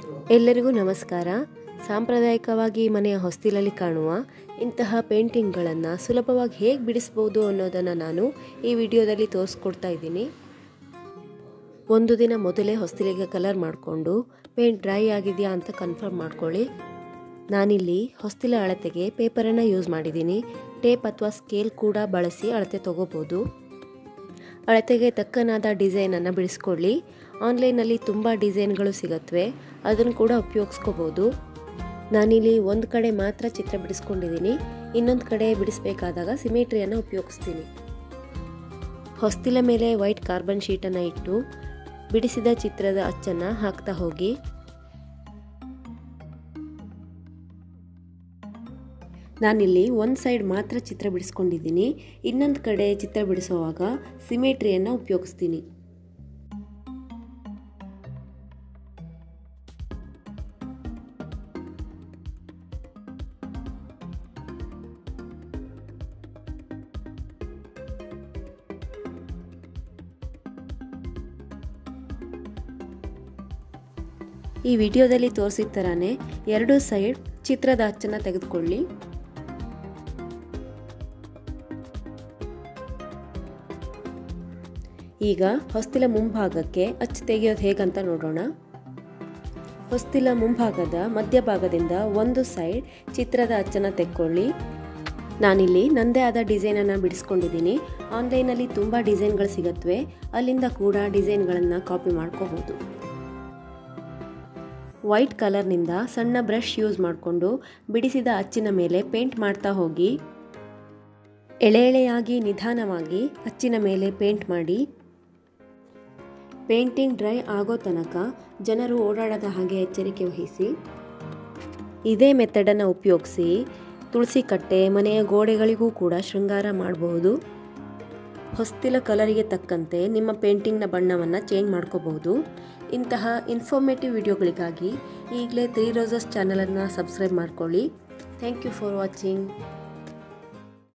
ಎಲ್ಲರಿಗೂ ನಮಸ್ಕಾರ ಸಾಂಪ್ರದಾಯಿಕವಾಗಿ ಮನೆಯ ಹೊಸ್ತಿಲಲ್ಲಿ ಕಾಣುವ ಇಂತಹ ಪೇಂಟಿಂಗ್ಗಳನ್ನು ಸುಲಭವಾಗಿ ಹೇಗೆ ಬಿಡಿಸ್ಬೋದು ಅನ್ನೋದನ್ನು ನಾನು ಈ ವಿಡಿಯೋದಲ್ಲಿ ತೋರಿಸ್ಕೊಡ್ತಾ ಇದ್ದೀನಿ ಒಂದು ದಿನ ಮೊದಲೇ ಹೊಸ್ತಿಲಿಗೆ ಕಲರ್ ಮಾಡಿಕೊಂಡು ಪೇಂಟ್ ಡ್ರೈ ಆಗಿದೆಯಾ ಅಂತ ಕನ್ಫರ್ಮ್ ಮಾಡ್ಕೊಳ್ಳಿ ನಾನಿಲ್ಲಿ ಹೊಸ್ತಿಲ ಅಳತೆಗೆ ಪೇಪರನ್ನು ಯೂಸ್ ಮಾಡಿದ್ದೀನಿ ಟೇಪ್ ಅಥವಾ ಸ್ಕೇಲ್ ಕೂಡ ಬಳಸಿ ಅಳತೆ ತಗೋಬೋದು ಅಳತೆಗೆ ತಕ್ಕನಾದ ಡಿಸೈನನ್ನು ಬಿಡಿಸ್ಕೊಳ್ಳಿ ಆನ್ಲೈನಲ್ಲಿ ತುಂಬ ಡಿಸೈನ್ಗಳು ಸಿಗತ್ವೆ ಅದನ್ನು ಕೂಡ ಉಪಯೋಗಿಸ್ಕೋಬೋದು ನಾನಿಲ್ಲಿ ಒಂದು ಕಡೆ ಮಾತ್ರ ಚಿತ್ರ ಬಿಡಿಸ್ಕೊಂಡಿದ್ದೀನಿ ಇನ್ನೊಂದು ಕಡೆ ಬಿಡಿಸ್ಬೇಕಾದಾಗ ಸಿಮೆಟ್ರಿಯನ್ನು ಉಪಯೋಗಿಸ್ತೀನಿ ಹೊಸ್ತಿಲ ಮೇಲೆ ವೈಟ್ ಕಾರ್ಬನ್ ಶೀಟನ್ನು ಇಟ್ಟು ಬಿಡಿಸಿದ ಚಿತ್ರದ ಅಚ್ಚನ್ನು ಹಾಕ್ತಾ ಹೋಗಿ ನಾನಿಲ್ಲಿ ಒಂದು ಸೈಡ್ ಮಾತ್ರ ಚಿತ್ರ ಬಿಡಿಸ್ಕೊಂಡಿದ್ದೀನಿ ಇನ್ನೊಂದು ಕಡೆ ಚಿತ್ರ ಬಿಡಿಸುವಾಗ ಸಿಮೆಟ್ರಿಯನ್ನು ಉಪಯೋಗಿಸ್ತೀನಿ ಈ ವಿಡಿಯೋದಲ್ಲಿ ತೋರಿಸಿದ ಥರನೇ ಎರಡು ಸೈಡ್ ಚಿತ್ರದ ಅಚ್ಚನ್ನು ತೆಗೆದುಕೊಳ್ಳಿ ಈಗ ಹೊಸ್ತಿಲ ಮುಂಭಾಗಕ್ಕೆ ಅಚ್ಚು ತೆಗೆಯೋದು ಹೇಗಂತ ನೋಡೋಣ ಹೊಸ್ತಿಲ ಮುಂಭಾಗದ ಮಧ್ಯಭಾಗದಿಂದ ಒಂದು ಸೈಡ್ ಚಿತ್ರದ ಅಚ್ಚನ್ನು ತೆಕ್ಕೊಳ್ಳಿ ನಾನಿಲ್ಲಿ ನನ್ನದೇ ಆದ ಡಿಸೈನನ್ನು ಬಿಡಿಸ್ಕೊಂಡಿದ್ದೀನಿ ಆನ್ಲೈನಲ್ಲಿ ತುಂಬ ಡಿಸೈನ್ಗಳು ಸಿಗತ್ವೆ ಅಲ್ಲಿಂದ ಕೂಡ ಡಿಸೈನ್ಗಳನ್ನು ಕಾಪಿ ಮಾಡ್ಕೋಬೋದು ವೈಟ್ ಕಲರ್ನಿಂದ ಸಣ್ಣ ಬ್ರಷ್ ಯೂಸ್ ಮಾಡಿಕೊಂಡು ಬಿಡಿಸಿದ ಅಚ್ಚಿನ ಮೇಲೆ ಪೇಂಟ್ ಮಾಡ್ತಾ ಹೋಗಿ ಎಳೆ ಎಳೆಯಾಗಿ ನಿಧಾನವಾಗಿ ಅಚ್ಚಿನ ಮೇಲೆ ಪೇಂಟ್ ಮಾಡಿ ಪೇಂಟಿಂಗ್ ಡ್ರೈ ಆಗೋ ತನಕ ಜನರು ಓಡಾಡದ ಹಾಗೆ ಎಚ್ಚರಿಕೆ ವಹಿಸಿ ಇದೇ ಮೆಥಡನ್ನು ಉಪಯೋಗಿಸಿ ತುಳಸಿ ಕಟ್ಟೆ ಮನೆಯ ಗೋಡೆಗಳಿಗೂ ಕೂಡ ಶೃಂಗಾರ ಮಾಡಬಹುದು ಹೊಸ್ತಿಲ ಕಲರಿಗೆ ತಕ್ಕಂತೆ ನಿಮ್ಮ ಪೇಂಟಿಂಗ್ನ ಬಣ್ಣವನ್ನು ಚೇಂಜ್ ಮಾಡ್ಕೋಬಹುದು ಇಂತಹ ಇನ್ಫಾರ್ಮೇಟಿವ್ ವಿಡಿಯೋಗಳಿಗಾಗಿ ಈಗಲೇ ತ್ರೀ ರೋಸಸ್ ಚಾನಲನ್ನು ಸಬ್ಸ್ಕ್ರೈಬ್ ಮಾಡ್ಕೊಳ್ಳಿ ಥ್ಯಾಂಕ್ ಯು ಫಾರ್ ವಾಚಿಂಗ್